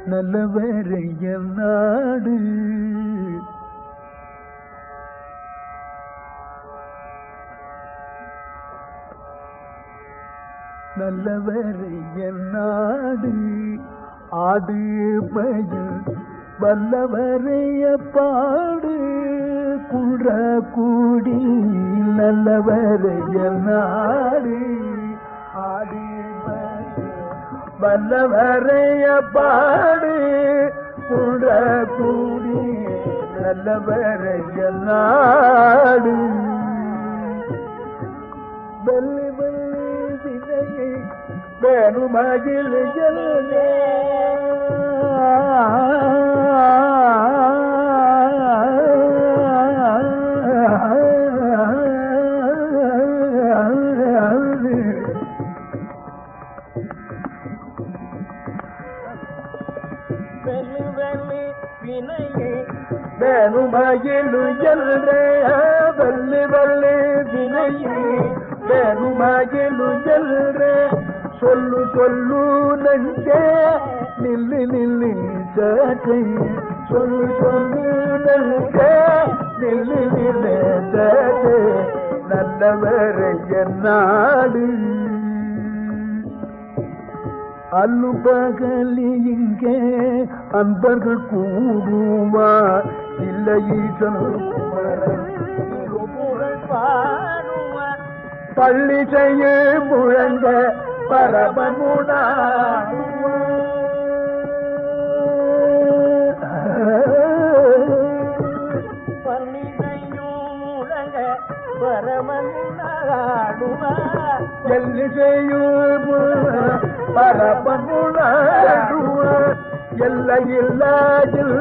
நல்லவரைய நாடு நல்லவரைய நாடு ஆடு பயில் வல்லவரைய பாடு குன்ற கூடி நல்லவரைய நாடு ஆடு பயில் வல்லவரைய பாடு குன்ற கூடி நல்லவரைய நாடு வெள்ளி வெள்ளி விதையை வேணுமகிழ் எல்லே வெள்ளி வெள்ளி வினையே வேணுமகிழ் எல்லே வெள்ளி வெள்ளி வினையை வேணுமகிழ் எல்லே சொல்லு சொல்லு நெஞ்சே நில்லு நில்லு சற்றே சொல்லு சொல்லு நெஞ்சே நில்லு நில்லு சற்றே நல்லவரைய நாடு அல்லு பகலி இங்கே அன்பர்கள் கூடுவார் இல்லை புகழ் பாடுவார் பள்ளி செய்ய முழங்க பரமமுடா பள்ளிதையும் முழங்க பரமன் நாடுவார் எல்லி செய்யும் பரமமுடா எல்லையில்லாதில்